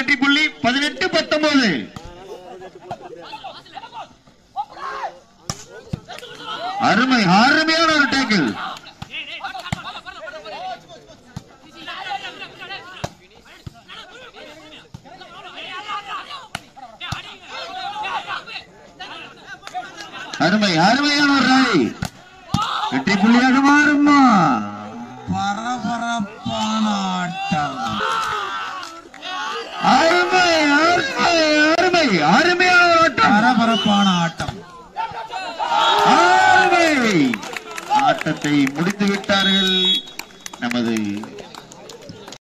வெற்றி புள்ளி பதினெட்டு பத்தொன்பது அருமை அருமையான ஒரு டேக்கிள் அருமை அருமையான ஒரு ராணி வெற்றி புள்ளியாக மாறுமா பரபரப்பான ஆட்டம் அருமை அருமை அருமை அருமையான ஒரு ஆட்டம் பரபரப்பான ஆட்டம் அருமை ஆட்டத்தை முடித்து விட்டார்கள் நமது